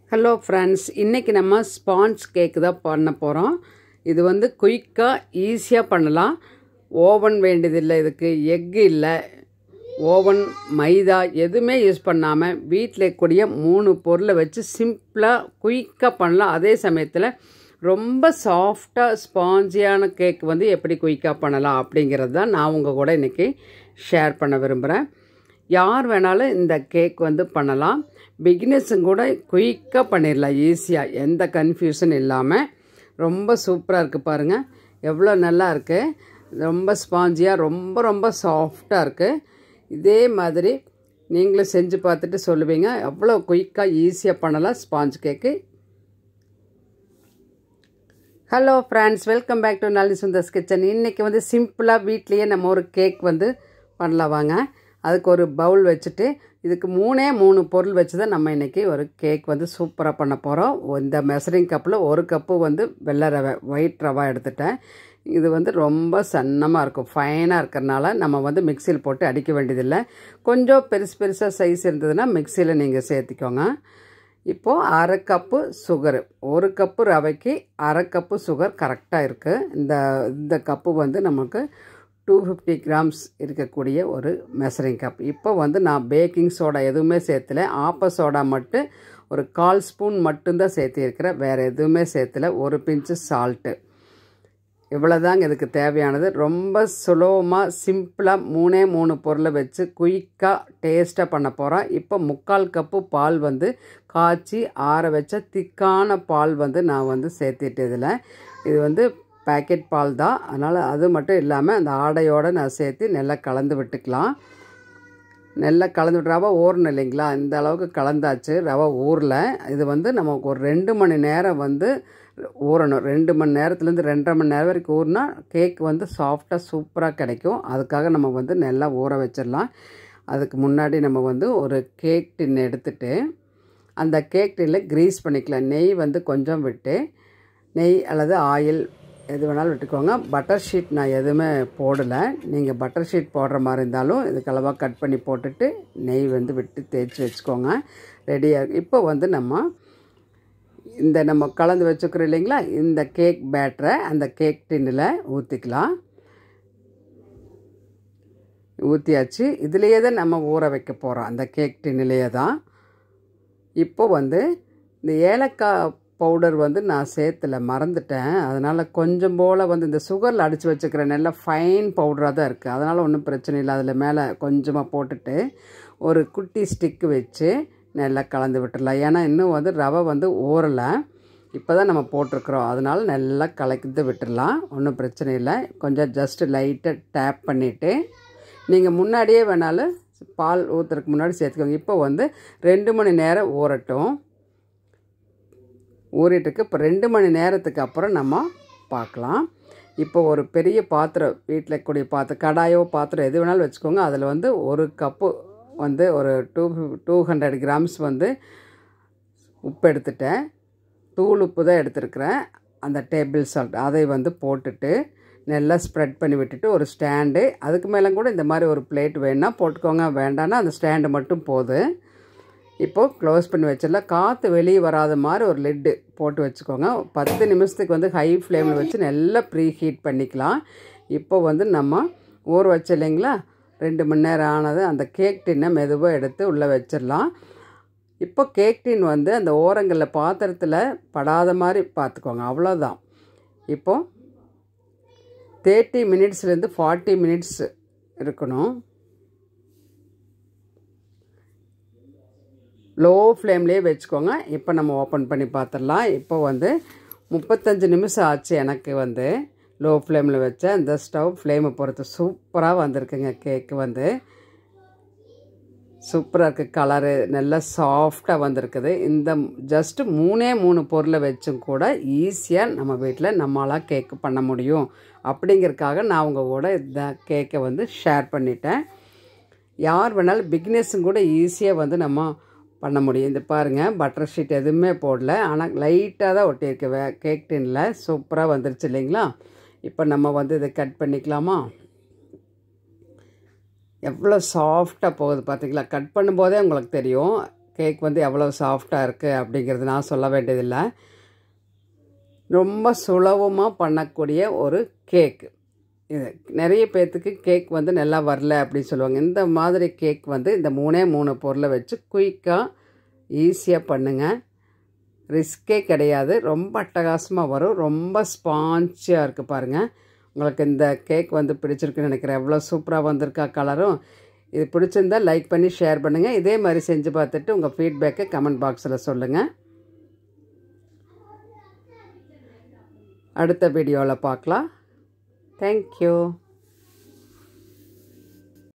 hello friends இன்றைக்கி நம்ம sponge கேக்கு தான் பண்ண போகிறோம் இது வந்து குயிக்காக ஈஸியாக பண்ணலாம் ஓவன் வேண்டியதில்லை இதுக்கு எக்கு இல்லை ஓவன் மைதா எதுவுமே யூஸ் பண்ணாமல் வீட்டில் இருக்கக்கூடிய மூணு பொருளை வச்சு சிம்பிளாக குயிக்காக பண்ணலாம் அதே சமயத்தில் ரொம்ப சாஃப்டாக ஸ்பாஞ்சியான கேக் வந்து எப்படி குயிக்காக பண்ணலாம் அப்படிங்கிறது தான் நான் உங்கள் கூட இன்றைக்கி ஷேர் பண்ண விரும்புகிறேன் யார் வேணாலும் இந்த கேக் வந்து பண்ணலாம் பிகினர்ஸும் கூட குயிக்காக பண்ணிடலாம் ஈஸியாக எந்த கன்ஃபியூஷன் இல்லாமல் ரொம்ப சூப்பராக இருக்குது பாருங்கள் எவ்வளோ நல்லா இருக்குது ரொம்ப ஸ்பாஞ்சியாக ரொம்ப ரொம்ப சாஃப்டாக இருக்குது இதே மாதிரி நீங்களும் செஞ்சு பார்த்துட்டு சொல்லுவீங்க எவ்வளோ குயிக்காக ஈஸியாக பண்ணலாம் sponge cake hello friends welcome back to Nalini Sundar's kitchen இன்றைக்கி வந்து சிம்பிளாக வீட்லேயே நம்ம ஒரு கேக் வந்து பண்ணலாம் வாங்க அதுக்கு ஒரு பவுல் வச்சுட்டு இதுக்கு மூணே மூணு பொருள் வச்சு தான் நம்ம இன்றைக்கி ஒரு கேக் வந்து சூப்பராக பண்ண போகிறோம் இந்த மெசரிங் கப்பில் ஒரு கப்பு வந்து வெள்ளை ரவை ஒயிட் ரவா எடுத்துட்டேன் இது வந்து ரொம்ப சன்னமாக இருக்கும் ஃபைனாக இருக்கிறனால நம்ம வந்து மிக்சியில் போட்டு அடிக்க வேண்டியதில்லை கொஞ்சம் பெருசு பெருசாக சைஸ் இருந்ததுன்னா மிக்சியில் நீங்கள் சேர்த்திக்கோங்க இப்போது அரை கப்பு சுகரு ஒரு கப்பு ரவைக்கு அரை கப்பு சுகர் கரெக்டாக இருக்குது இந்த இந்த கப்பு வந்து நமக்கு டூ ஃபிஃப்டி கிராம்ஸ் இருக்கக்கூடிய ஒரு மெசரிங் கப் இப்போ வந்து நான் பேக்கிங் சோடா எதுவுமே சேர்த்துல ஆப்ப சோடா மட்டும் ஒரு கால் ஸ்பூன் மட்டும்தான் சேர்த்திருக்கிறேன் வேறு எதுவுமே சேர்த்துல ஒரு பிஞ்சு சால்ட்டு இவ்வளோதாங்க இதுக்கு தேவையானது ரொம்ப சுலபமாக சிம்பிளாக மூணே மூணு பொருளை வச்சு குயிக்காக டேஸ்ட்டாக பண்ண போகிறோம் இப்போ முக்கால் கப்பு பால் வந்து காய்ச்சி ஆற வச்ச திக்கான பால் வந்து நான் வந்து சேர்த்திட்டு இதில் இது வந்து பேக்கெட் பால் தான் அதனால் அது மட்டும் இல்லாமல் அந்த ஆடையோடு நான் சேர்த்து நல்லா கலந்து விட்டுக்கலாம் நல்லா கலந்து விட்டு ரவை ஊறணும் இல்லைங்களா இந்த அளவுக்கு கலந்தாச்சு ரவை ஊரில் இது வந்து நமக்கு ஒரு ரெண்டு மணி நேரம் வந்து ஊறணும் ரெண்டு மணி நேரத்துலேருந்து ரெண்டரை மணி நேரம் வரைக்கும் ஊறினா கேக் வந்து சாஃப்டாக சூப்பராக கிடைக்கும் அதுக்காக நம்ம வந்து நல்லா ஊற வச்சிடலாம் அதுக்கு முன்னாடி நம்ம வந்து ஒரு கேக் டின் எடுத்துகிட்டு அந்த கேக் டின்னில் க்ரீஸ் பண்ணிக்கலாம் நெய் வந்து கொஞ்சம் விட்டு நெய் அல்லது ஆயில் எது வேணாலும் விட்டுக்கோங்க பட்டர் ஷீட் நான் எதுவுமே போடலை நீங்கள் பட்டர் ஷீட் போடுற மாதிரி இருந்தாலும் இதுக்கு அளவாக கட் பண்ணி போட்டுட்டு நெய் வந்து விட்டு தேய்ச்சி வச்சுக்கோங்க ரெடியாக இப்போ வந்து நம்ம இந்த நம்ம கலந்து வச்சுக்கிறோம் இல்லைங்களா இந்த கேக் பேட்டரை அந்த கேக் டின்னில் ஊற்றிக்கலாம் ஊற்றியாச்சு இதுலேயே தான் நம்ம ஊற வைக்க போகிறோம் அந்த கேக் டின்னிலேயே தான் இப்போ வந்து இந்த ஏலக்காய் பவுடர் வந்து நான் சேர்த்துல மறந்துட்டேன் அதனால் கொஞ்சம் போல் வந்து இந்த சுகரில் அடித்து வச்சுக்கிற நல்ல ஃபைன் பவுடராக தான் இருக்குது அதனால் ஒன்றும் பிரச்சனை இல்லை அதில் மேலே கொஞ்சமாக போட்டுட்டு ஒரு குட்டி ஸ்டிக்கு வச்சு நல்லா கலந்து விட்டுடலாம் ஏன்னா இன்னும் வந்து ரவை வந்து ஊறலை இப்போ தான் நம்ம போட்டிருக்குறோம் அதனால் நல்லா கலந்து விட்டுடலாம் ஒன்றும் பிரச்சனை இல்லை கொஞ்சம் ஜஸ்ட்டு லைட்டாக டேப் பண்ணிவிட்டு நீங்கள் முன்னாடியே வேணாலும் பால் ஊற்றுறதுக்கு முன்னாடி சேர்த்துக்கோங்க இப்போ வந்து ரெண்டு மணி நேரம் ஊறட்டும் ஊறிட்டுருக்கு இப்போ ரெண்டு மணி நேரத்துக்கு அப்புறம் நம்ம பார்க்கலாம் இப்போ ஒரு பெரிய பாத்திரம் வீட்டில் கூடிய பாத்திரம் கடாயோ பாத்திரம் எது வேணாலும் வச்சுக்கோங்க அதில் வந்து ஒரு கப்பு வந்து ஒரு டூ டூ ஹண்ட்ரட் கிராம்ஸ் வந்து உப்பு எடுத்துட்டேன் தூள் உப்பு தான் எடுத்துருக்கிறேன் அந்த டேபிள் சால்ட் அதை வந்து போட்டுட்டு நல்லா ஸ்ப்ரெட் பண்ணி விட்டுட்டு ஒரு ஸ்டாண்டு அதுக்கு மேலே கூட இந்த மாதிரி ஒரு பிளேட் வேணால் போட்டுக்கோங்க வேண்டான்னா அந்த ஸ்டாண்டு மட்டும் போதும் இப்போது க்ளோஸ் பண்ணி வச்சிடலாம் காற்று வெளியே வராத மாதிரி ஒரு லிட்டு போட்டு வச்சுக்கோங்க பத்து நிமிஷத்துக்கு வந்து ஹை ஃப்ளேமில் வச்சு நல்லா ப்ரீ ஹீட் பண்ணிக்கலாம் இப்போ வந்து நம்ம ஊற வச்ச இல்லைங்களா ரெண்டு மணி நேரம் ஆனது அந்த கேக் டின்னை மெதுவாக எடுத்து உள்ளே வச்சிடலாம் இப்போ கேக் டின் வந்து அந்த ஓரங்களில் பாத்திரத்தில் படாத மாதிரி பார்த்துக்கோங்க அவ்வளோதான் இப்போது தேர்ட்டி மினிட்ஸ்லேருந்து ஃபார்ட்டி மினிட்ஸ் இருக்கணும் லோ ஃப்ளேம்லேயே வச்சுக்கோங்க இப்போ நம்ம ஓப்பன் பண்ணி பார்த்துடலாம் இப்போ வந்து முப்பத்தஞ்சு நிமிஷம் ஆச்சு எனக்கு வந்து லோ ஃப்ளேமில் வச்ச இந்த ஸ்டவ் ஃப்ளேமை பொறுத்து சூப்பராக வந்திருக்குங்க கேக்கு வந்து சூப்பராக இருக்குது கலரு நல்லா சாஃப்டாக வந்திருக்குது இந்த ஜஸ்ட்டு மூணே மூணு பொருளை வச்சும் கூட ஈஸியாக நம்ம வீட்டில் நம்மளாக கேக்கு பண்ண முடியும் அப்படிங்கிறதுக்காக நான் உங்கள் கூட இந்த கேக்கை வந்து ஷேர் பண்ணிட்டேன் யார் வேணாலும் பிக்னஸும் கூட ஈஸியாக வந்து நம்ம பண்ண முடியும் இந்த பாருங்கள் பட்டர் ஷீட் எதுவுமே போடல ஆனால் லைட்டாக தான் ஒட்டியிருக்கு வே கேக் டின்னில் சூப்பராக வந்துருச்சு இல்லைங்களா இப்போ நம்ம வந்து இதை கட் பண்ணிக்கலாமா எவ்வளோ சாஃப்டாக போகுது பார்த்தீங்களா கட் பண்ணும்போதே உங்களுக்கு தெரியும் கேக் வந்து எவ்வளோ சாஃப்டாக இருக்குது அப்படிங்கிறது நான் சொல்ல வேண்டியதில்லை ரொம்ப சுலபமாக பண்ணக்கூடிய ஒரு கேக் இது நிறைய பேர்த்துக்கு கேக் வந்து நல்லா வரல அப்படின்னு சொல்லுவாங்க இந்த மாதிரி கேக் வந்து இந்த மூணே மூணு பொருளை வச்சு குயிக்காக ஈஸியாக பண்ணுங்கள் ரிஸ்கே கிடையாது ரொம்ப அட்டகாசமாக வரும் ரொம்ப ஸ்பான்ச்சியாக இருக்குது பாருங்கள் உங்களுக்கு இந்த கேக் வந்து பிடிச்சிருக்குன்னு நினைக்கிறேன் எவ்வளோ சூப்பராக வந்திருக்கா கலரும் இது பிடிச்சிருந்தா லைக் பண்ணி ஷேர் பண்ணுங்கள் இதே மாதிரி செஞ்சு பார்த்துட்டு உங்கள் ஃபீட்பேக்கை கமெண்ட் பாக்ஸில் சொல்லுங்கள் அடுத்த வீடியோவில் பார்க்கலாம் தேங்க்யூ